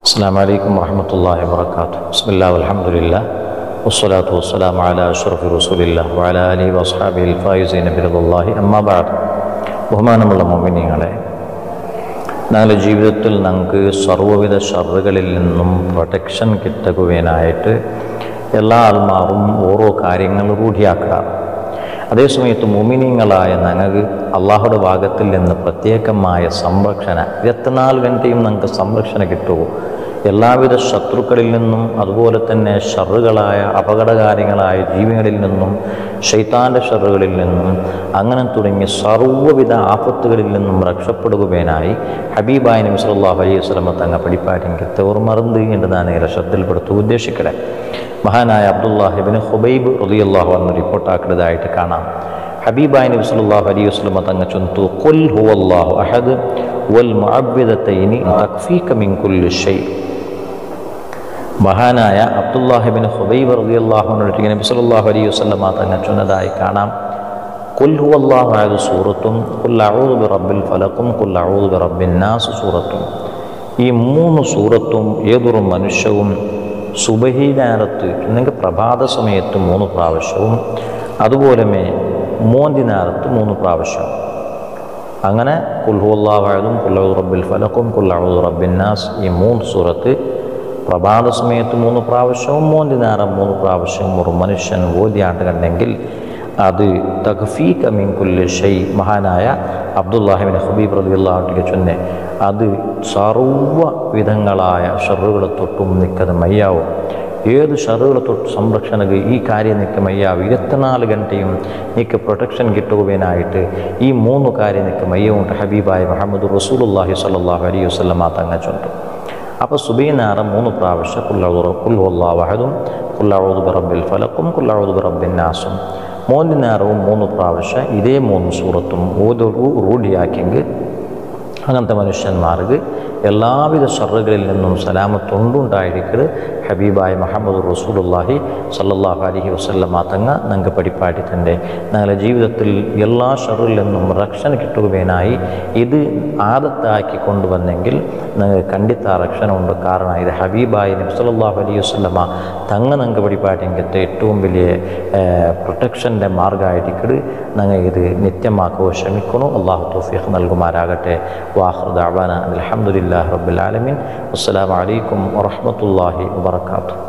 السلام عليكم ورحمة الله وبركاته بسم الله والحمد لله والصلاة والسلام على أشرف رسول الله وعلى آله وأصحابه الفائزين برضا الله أما بعد ബഹുമാനമുള്ള മോമിനിയങ്ങളെ ഞങ്ങളുടെ ജീവിതത്തിൽ ഞങ്ങൾക്ക് സർവ്വവിധ ഷറുകളിൽ നിന്നും പ്രൊട്ടക്ഷൻ കിട്ടുവാനായിട്ട് എല്ലാ ആത്മാവും ഓരോ കാര്യങ്ങൾ റൂഢിയാക്കാറ് അതേസമയത്ത് മുമിനിങ്ങളായ ഞങ്ങൾക്ക് അള്ളാഹുടെ ഭാഗത്തിൽ നിന്ന് പ്രത്യേകമായ സംരക്ഷണ ഇരുപത്തിനാല് ഗಂಟೆയും ഞങ്ങൾക്ക് സംരക്ഷണ കിട്ടുമോ എല്ലാവിധ ശത്രുക്കളിൽ നിന്നും അതുപോലെ തന്നെ ഷറുകളായ അപകടകാര്യങ്ങളായ ജീവികളിൽ നിന്നും ഷെയ്ത്താൻ്റെ ഷറുകളിൽ നിന്നും അങ്ങനെ തുടങ്ങിയ സർവ്വവിധ ആപത്തുകളിൽ നിന്നും രക്ഷപ്പെടുകയായി ഹബീബായ നബി സല്ലല്ലാഹു അലൈഹി വസല്ലമ തങ്ങ പഠിപ്പാറ്റെങ്കിൽ തോർ മറந்து എന്ന് ഞാൻ ഇതിലെ ശ്രദ്ധയിൽപ്പെടുത്തു ഉദ്ദേശിക്കട്ടെ മഹാനായ അബ്ദുല്ലാഹിബിന് ഹുബൈബ് റളിയല്ലാഹു അൻഹു റിപ്പോർട്ടാക്കുന്നതായിട്ട് കാണാം ഹബീബായ നബി സല്ലല്ലാഹു അലൈഹി വസല്ലമ തങ്ങ ചൊന്തു ഖുൽ ഹുവല്ലാഹു അഹദ് വൽ മുഅവ്വിദതൈനി തക്ഫീക മിൻ കുല്ലി ഷൈ മഹാനായ അബ്ദുല്ലാഹിബിൻ ഹുബൈബ് റളിയല്ലാഹു നബി സല്ലല്ലാഹു അലൈഹി വസല്ലമ തങ്ങ ചൊന്നതായി കാണാം കുൽ ഹുവല്ലാഹു അഹദ് സൂറത്തും കുൽ അഊദു ബിറബ്ബിൽ ഫലഖും കുൽ അഊദു ബിറബ്ബിൻ നാസ് സൂറത്തും ഈ മൂന്ന് സൂറത്തും ഏതൊരു മനുഷ്യവും സുബഹീനാരത്ത് അല്ലെങ്കിൽ പ്രഭാത സമയത്ത് മൂന്ന് പ്രാവശ്യവും അതുപോലെ മോന്തിനാരത്ത് മൂന്ന് പ്രാവശ്യം അങ്ങനെ കുൽഹുല്ലാഹും കുല്ലു റബ്ബിൽ ഫലക്കും കുല്ലു റബ്ബിൻ നാസ് ഈ മൂന്ന് സൂറത്ത് പ്രഭാത സമയത്ത് മൂന്ന് പ്രാവശ്യവും മോന്തിനാരം മൂന്ന് പ്രാവശ്യവും ഒരു മനുഷ്യൻ ഓതിയാണ്ട് കണ്ടെങ്കിൽ അത് തഖഫീഖ മിൻ കുല്ലി ഷൈ മഹാനായ അബ്ദുല്ലാഹിബിൻ ഹബീബ് റബി അള്ളാഹുട്ടിക്ക് ചൊന്നെ അത് സർവ വിധങ്ങളായ ഷറുകളെ തൊട്ടും നിൽക്കത് മയ്യാവും ഏത് ഷറുകളെ തൊട്ട് സംരക്ഷണക്ക് ഈ കാര്യം നിൽക്ക് മയ്യാവും ഇരുപത്തിനാല് ഗಂಟೆയും നിൽക്ക് പ്രൊട്ടക്ഷൻ കിട്ടുവാനായിട്ട് ഈ മൂന്ന് കാര്യം നിൽക്ക് മയ്യവും ഹബീബായ മുഹമ്മദ് റസൂലുല്ലാഹി സല്ലാഹു അലൈഹി വസ്ലമ തങ്ങച്ചുണ്ട് അപ്പോൾ സുബൈനാറ് മൂന്ന് പ്രാവശ്യം കുല്ലൂറ് കുല്ലുല്ലാഹും കുല്ലാവൂദ് ബറബിൽ ഫലക്കും കുല്ലാവൂദ് ബറബിൻ നാസും മൂന്നിനാറവും മൂന്ന് പ്രാവശ്യം ഇതേ മൂന്ന് സൂറത്തും ഓതൊരു റൂഢിയാക്കിയെങ്കിൽ അങ്ങനത്തെ മനുഷ്യന്മാർക്ക് എല്ലാവിധ ഷറുകളിൽ നിന്നും സലാമത്തുണ്ടുണ്ടായിരിക്കൽ ഹബീബായ മുഹമ്മദ് റസൂലുല്ലാഹി സല്ലല്ലാഹു അലൈഹി വസല്ലമ തങ്ങ ഞങ്ങൾക്ക് പഠിപ്പാട്ടി തൻ്റെ ഞങ്ങളുടെ ജീവിതത്തിൽ എല്ലാ ഷറിൽ നിന്നും രക്ഷണ കിട്ടുകയായി ഇത് ആദത്താക്കി കൊണ്ടുവന്നെങ്കിൽ ഞങ്ങൾക്ക് കണ്ടിത്ത രക്ഷണമുണ്ട് കാരണം ഇത് ഹബീബായ നബി സല്ലല്ലാഹു അലൈഹി വസല്ലമ തങ്ങ ഞങ്ങൾക്ക് പഠിപ്പാട്ടിങ്കത്തെ ഏറ്റവും വലിയ പ്രൊട്ടക്ഷൻ്റെ മാർഗമായിരിക്കൽ ഞങ്ങൾ ഇത് നിത്യമാക്കുക ശ്രമിക്കുന്നു അള്ളാഹു തൗഫീഖ് നൽകുമാരാകട്ടെ വാഹൃദ അബാന അലഹമുല്ലാ റബ്ബുൽ ആലമീൻ അസ്സലാമു അലൈക്കും വറഹ്മത്തുള്ളാഹി വബറകാതുഹു